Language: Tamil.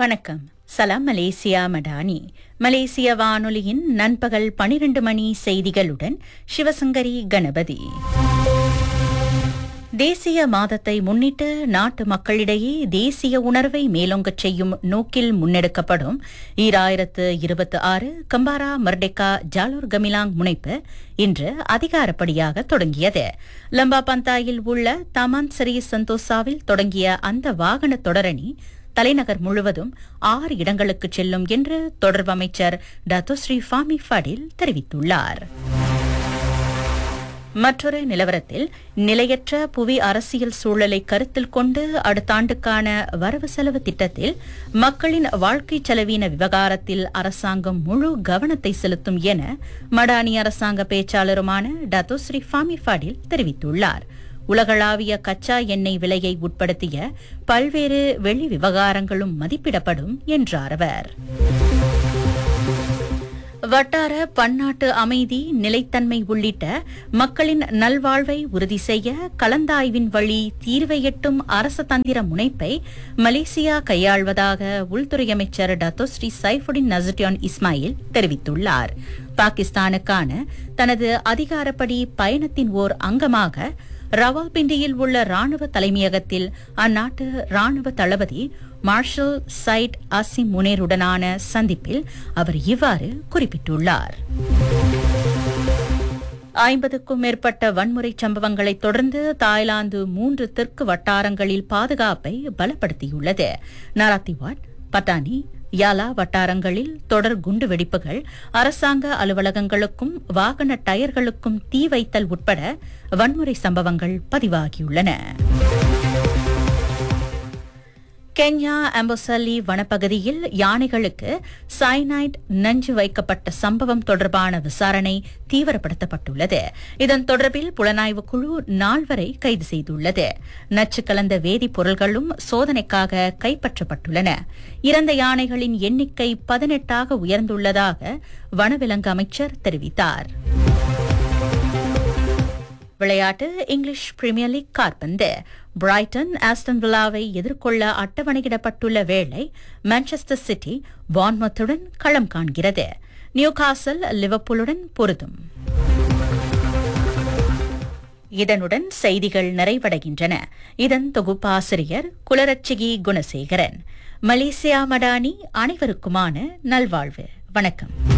வணக்கம் சலாம் மலேசியா மடானி மலேசிய வானொலியின் நண்பகல் பனிரெண்டு மணி செய்திகளுடன் சிவசங்கரி கணபதி தேசிய மாதத்தை முன்னிட்டு நாட்டு மக்களிடையே தேசிய உணர்வை மேலோங்கச் செய்யும் நோக்கில் முன்னெடுக்கப்படும் ஈராயிரத்து இருபத்தி ஆறு கம்பாரா மர்டெக்கா ஜாலூர் கமிலாங் முனைப்பு இன்று அதிகாரப்படியாக தொடங்கியது லம்பா பந்தாயில் உள்ள தமான் சரி சந்தோசாவில் தொடங்கிய அந்த வாகன தொடரணி தலைநகர் முழுவதும் ஆறு இடங்களுக்கு செல்லும் என்று தொடர்பு அமைச்சர் டத்தோஸ்ரீ ஃபாமி ஃபடில் தெரிவித்துள்ளார் மற்றொரு நிலவரத்தில் நிலையற்ற புவி அரசியல் சூழலை கருத்தில் கொண்டு அடுத்த ஆண்டுக்கான வரவு செலவு திட்டத்தில் மக்களின் வாழ்க்கை செலவின விவகாரத்தில் அரசாங்கம் முழு கவனத்தை செலுத்தும் என மடானி அரசாங்க பேச்சாளருமான டத்தோஸ்ரீ ஃபாமி ஃபடில் தெரிவித்துள்ளார் உலகளாவிய கச்சா எண்ணெய் விலையை உட்படுத்திய பல்வேறு வெளி விவகாரங்களும் மதிப்பிடப்படும் என்றார் அவர் வட்டார பன்னாட்டு அமைதி நிலைத்தன்மை உள்ளிட்ட மக்களின் நல்வாழ்வை உறுதி செய்ய கலந்தாய்வின் வழி தீர்வை எட்டும் அரச தந்திர முனைப்பை மலேசியா கையாள்வதாக உள்துறை அமைச்சர் டத்தோஸ்ரீ சைஃபுடின் நசட்டியான் இஸ்மாயில் தெரிவித்துள்ளார் பாகிஸ்தானுக்கான தனது அதிகாரப்படி பயணத்தின் ஓர் அங்கமாக ரவால்பிண்டியில் உள்ள ராணுவ தலைமையகத்தில் அந்நாட்டு ராணுவ தளபதி மார்ஷல் சைட் அசிம் முனேருடனான சந்திப்பில் அவர் இவ்வாறு குறிப்பிட்டுள்ளார் ஐம்பதுக்கும் மேற்பட்ட வன்முறை சம்பவங்களை தொடர்ந்து தாய்லாந்து மூன்று தெற்கு வட்டாரங்களில் பாதுகாப்பை பலப்படுத்தியுள்ளது நராத்திவாட் பட்டானி யாலா வட்டாரங்களில் தொடர் குண்டு வெடிப்புகள் அரசாங்க அலுவலகங்களுக்கும் வாகன டயர்களுக்கும் தீ வைத்தல் உட்பட வன்முறை சம்பவங்கள் பதிவாகியுள்ளன கென்யா அம்போசல்லி வனப்பகுதியில் யானைகளுக்கு சைனைட் நஞ்சு வைக்கப்பட்ட சம்பவம் தொடர்பான விசாரணை தீவிரப்படுத்தப்பட்டுள்ளது இதன் தொடர்பில் புலனாய்வு குழு நால்வரை கைது செய்துள்ளது நச்சு கலந்த வேதிப்பொருள்களும் சோதனைக்காக கைப்பற்றப்பட்டுள்ளன இறந்த யானைகளின் எண்ணிக்கை பதினெட்டாக உயர்ந்துள்ளதாக வனவிலங்கு அமைச்சர் தெரிவித்தார் விளையாட்டு இங்கிலீஷ் பிரீமியர் லீக் காற்பந்து பிரைட்டன் ஆஸ்டன் வில்லாவை எதிர்கொள்ள அட்டவணையிடப்பட்டுள்ள வேளை மான்செஸ்டர் சிட்டி பான்மத்துடன் களம் காண்கிறது நியூ காசல் லிவர்பூலுடன் பொருதும் இதனுடன் செய்திகள் நிறைவடைகின்றன இதன் தொகுப்பாசிரியர் குலரட்சிகி குணசேகரன் மலேசியா மடானி அனைவருக்குமான நல்வாழ்வு வணக்கம்